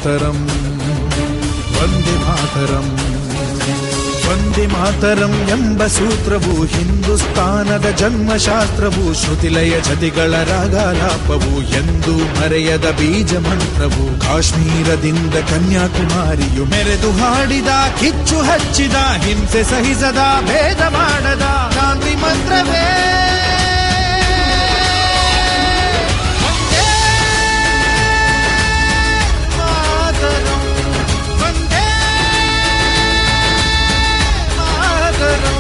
ಮಾತರಂ ವಂದೇ ಮಾತರಂ ವಂದೇ ಮಾತರಂ ಎಂಬ ಸೂತ್ರವು ಹಿಂದೂಸ್ತಾನದ ಜನ್ಮಶಾಸ್ತ್ರವು ಶ್ರುತಿಲಯ ಜತಿಗಳ ರಾಗಾಲಾಪವು ಎಂದು ಮರೆಯದ ಬೀಜ ಮಂತ್ರವು ಕಾಶ್ಮೀರದಿಂದ ಕನ್ಯಾಕುಮಾರಿಯು ಮೆರೆದು ಹಾಡಿದ ಕಿಚ್ಚು ಹಚ್ಚಿದ ಹಿಂಸೆ ಸಹಿಸದ ಭೇದ ಮಾಡದ ಗಾಂಧಿ ಮಂತ್ರವೇ ವಂದೇ ಮಾತರಂ ವಂದೇ ಮಾತರಂ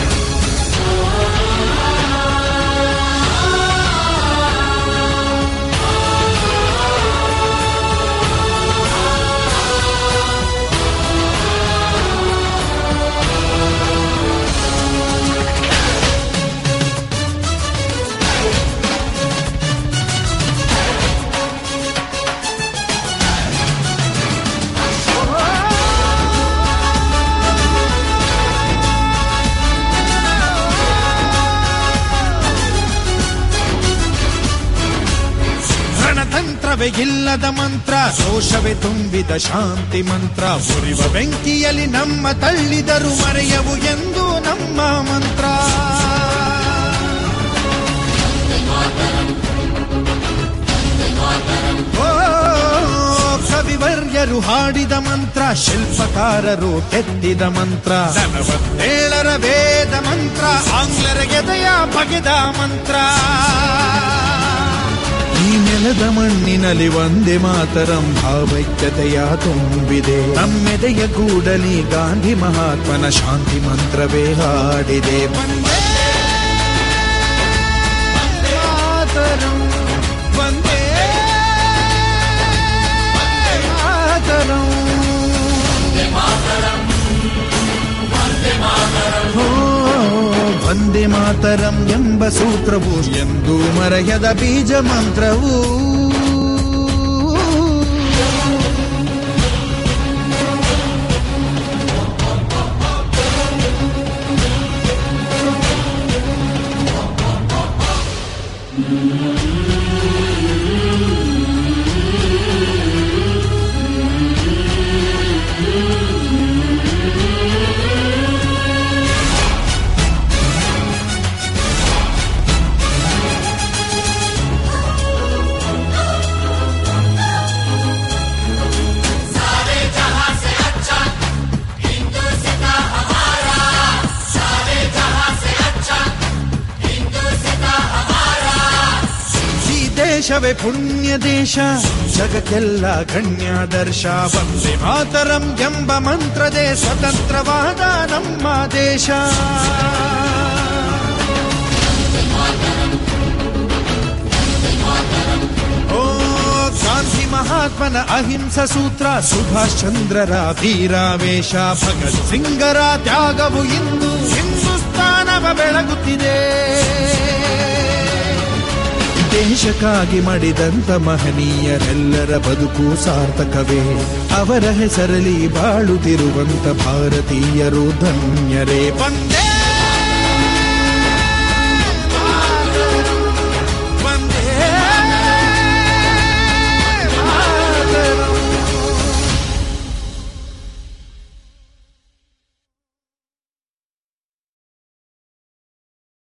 ರಣತಂತ್ರವೇ ಇಲ್ಲದ ಮಂತ್ರ ರೋಷವೇ ತುಂಬಿದ ಶಾಂತಿ ಮಂತ್ರ ಉರಿವ ಬೆಂಕಿಯಲ್ಲಿ ನಮ್ಮ ತಳ್ಳಿದರು ಮರೆಯವು ಎಂದು ನಮ್ಮ ಮಂತ್ರ ಓ, ಕವಿವರ್ಯರು ಹಾಡಿದ ಮಂತ್ರ ಶಿಲ್ಪಕಾರರು ಕೆತ್ತಿದ ಮಂತ್ರ ನಲವತ್ತೇಳರ ವೇದ ಮಂತ್ರ ಆಂಗ್ಲರ ಎದೆಯ ಬಗೆದ ಮಂತ್ರ ಈ ನೆಲದ ಮಣ್ಣಿನಲ್ಲಿ ಒಂದೇ ಮಾತರಂ ಭಾವೈಕ್ಯತೆಯ ತುಂಬಿದೆ ನಮ್ಮೆದೆಯ ಗೂಡಲಿ ಗಾಂಧಿ ಮಹಾತ್ಮನ ಶಾಂತಿ ಮಂತ್ರವೇ ಹಾಡಿದೆ ವಂದೇ ಮಾತರಂ ವಂದೇ ಮಾತರಂ ಓ, ವಂದೇ ಮಾತರಂ ಎಂಬ ಸೂತ್ರವು ಎಂದು ಮರೆಯದ ಬೀಜ ಮಂತ್ರವು ಈ ದೇಶವೇ ಪುಣ್ಯ ದೇಶ ಜಗಕ್ಕೆಲ್ಲ ಗಣ್ಯಾದರ್ಶ ವಂದೇ ಮಾತರಂ ಎಂಬ ಮಂತ್ರದೇ ಸ್ವತಂತ್ರವಾದ ನಮ್ಮ ದೇಶ ಓ ಗಾಂಧಿ ಮಹಾತ್ಮನ ಅಹಿಂಸ ಸೂತ್ರ ಸುಭಾಷ್ ಚಂದ್ರರ ವೀರಾವೇಶ ಭಗತ್ ಸಿಂಗರ ತ್ಯಾಗವು ಇಂದು ಹಿಂದೂಸ್ತಾನವ ಬೆಳಗುತ್ತಿದೆ ದೇಶಕ್ಕಾಗಿ ಮಡಿದಂತ ಮಹನೀಯರೆಲ್ಲರ ಬದುಕು ಸಾರ್ಥಕವೇ ಅವರ ಹೆಸರಲಿ ಬಾಳುತ್ತಿರುವಂತ ಭಾರತೀಯರು ಧನ್ಯರೇ ವಂದೇ